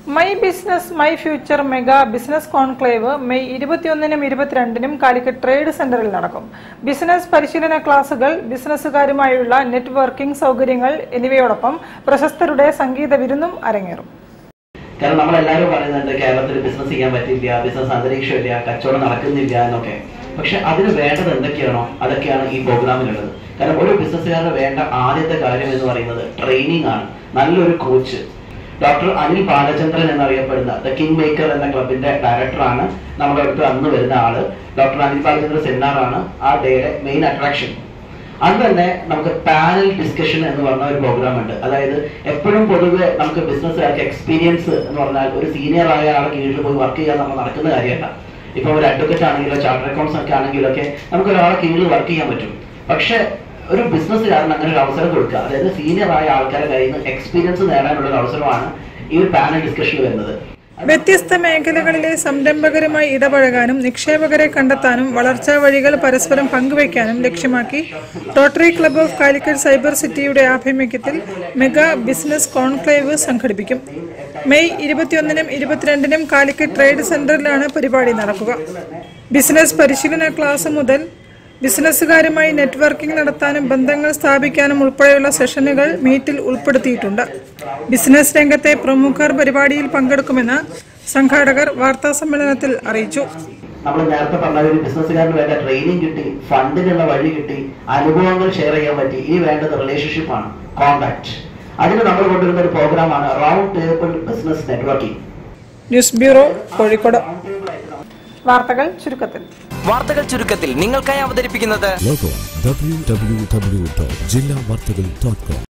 my business my future mega business conclave May ഇരുപത്തിയൊന്നിനും ഇരുപത്തിരണ്ടിനും Calicut trade സെന്ററിൽ നടക്കും ബിസിനസ് പരിശീലന ക്ലാസുകൾ ബിസിനസ്സുകാരുമായുള്ള നെറ്റ്വർക്കിംഗ് സൗകര്യങ്ങൾ എന്നിവയോടൊപ്പം പ്രശസ്തരുടെ സംഗീത വിരുന്നും അരങ്ങേറും കാരണം നമ്മളെല്ലാവരും പറയുന്നുണ്ട് കേരളത്തിൽ ബിസിനസ് ചെയ്യാൻ പറ്റില്ല ബിസിനസ് അന്തരീക്ഷമില്ല കച്ചവടം നടക്കുന്നില്ല എന്നൊക്കെ പക്ഷെ അതിന് വേണ്ടത് എന്തൊക്കെയാണോ അതൊക്കെയാണ് ഈ പ്രോഗ്രാമിലുള്ളത് കാരണം ഒരു ബിസിനസ്സുകാരന് വേണ്ട ആദ്യത്തെ കാര്യം എന്ന് പറയുന്നത് ട്രെയിനിങ് ആണ് നല്ലൊരു കോച്ച് ഡോക്ടർ അനിൽ ബാലചന്ദ്രൻ എന്നറിയപ്പെടുന്ന ദ കിങ് മേക്കർ എന്ന ക്ലബിന്റെ ഡയറക്ടറാണ് നമ്മുടെ അടുത്ത് അന്ന് വരുന്ന ആള് ഡോക്ടർ അനിൽ ബാലചന്ദ്രൻ സെമിനാർ ആണ് ആ ഡേയുടെ മെയിൻ അട്രാക്ഷൻ അന്ന് തന്നെ നമുക്ക് പാനൽ ഡിസ്കഷൻ എന്ന് പറഞ്ഞ ഒരു പ്രോഗ്രാം ഉണ്ട് അതായത് എപ്പോഴും പൊതുവെ നമുക്ക് ബിസിനസ്സുകാർക്ക് എക്സ്പീരിയൻസ് എന്ന് പറഞ്ഞാൽ ഒരു സീനിയർ ആയ ആളെ കീഴിൽ പോയി വർക്ക് ചെയ്യാൻ നമ്മൾ നടക്കുന്ന കാര്യമല്ല ഇപ്പൊ ഒരു അഡ്വക്കേറ്റ് ആണെങ്കിലോ ചാർട്ടർ അക്കൗണ്ട്സ് ഒക്കെ ആണെങ്കിലോ ഒക്കെ നമുക്ക് ഒരാളെ കീഴിൽ വർക്ക് ചെയ്യാൻ പറ്റും പക്ഷെ ഒരു ബിസിനസ്സുകാരൻ അങ്ങനെ ഒരു അവസരം കൊടുക്കുക അതായത് സീനിയർ ആയ ആൾക്കാരുടെ കയ്യിൽ നിന്ന് എക്സ്പീരിയൻസ് നേടാനുള്ള ഒരു അവസരമാണ് ഈ ഒരു പാനൽ ഡിസ്കഷനിൽ വരുന്നത് വ്യത്യസ്ത മേഖലകളിലെ സംരംഭകരുമായി ഇടപഴകാനും നിക്ഷേപകരെ കണ്ടെത്താനും വളർച്ചാ വഴികൾ പരസ്പരം പങ്കുവയ്ക്കാനും ലക്ഷ്യമാക്കി Rotary Club of Calicut cyber സിറ്റിയുടെ ആഭിമുഖ്യത്തിൽ മെഗാ ബിസിനസ് കോൺക്ലേവ് സംഘടിപ്പിക്കും മെയ് ഇരുപത്തിയൊന്നിനും ഇരുപത്തിരണ്ടിനും കാലിക്കറ്റ് ട്രേഡ് സെന്ററിലാണ് പരിപാടി നടക്കുക ബിസിനസ് പരിശീലന ക്ലാസ് മുതൽ ബിസിനസ്സുകാരുമായി നെറ്റ്വർക്കിംഗ് നടത്താനും ബന്ധങ്ങൾ സ്ഥാപിക്കാനും ഉൾപ്പെടെയുള്ള സെഷനുകൾ മീറ്റിൽ ഉൾപ്പെടുത്തിയിട്ടുണ്ട് ബിസിനസ് രംഗത്തെ പ്രമുഖർ പരിപാടിയിൽ പങ്കെടുക്കുമെന്ന് സംഘാടകർ വാർത്താ സമ്മേളനത്തിൽ അറിയിച്ചു നമ്മൾ നേരത്തെ പറഞ്ഞ ഒരു ബിസിനസ്സുകാരന് വേണ്ട ട്രെയിനിങ് കിട്ടി ഫണ്ടിനുള്ള വഴി കിട്ടി അനുഭവങ്ങൾ ഷെയർ ചെയ്യാൻ പറ്റി ഇനി വേണ്ടത് റിലേഷൻഷിപ്പ് ആണ് കോണ്ടാക്ട് അതിന് നമ്മൾ കൊണ്ടുവരുന്ന ഒരു പ്രോഗ്രാമാണ് round table business networking news bureau Kozhikode വാർത്തകൾ ചുരുക്കത്തിൽ വാർത്തകൾ ചുരുക്കത്തിൽ നിങ്ങൾക്കായി അവതരിപ്പിക്കുന്നത് logo www.jillavartagal.com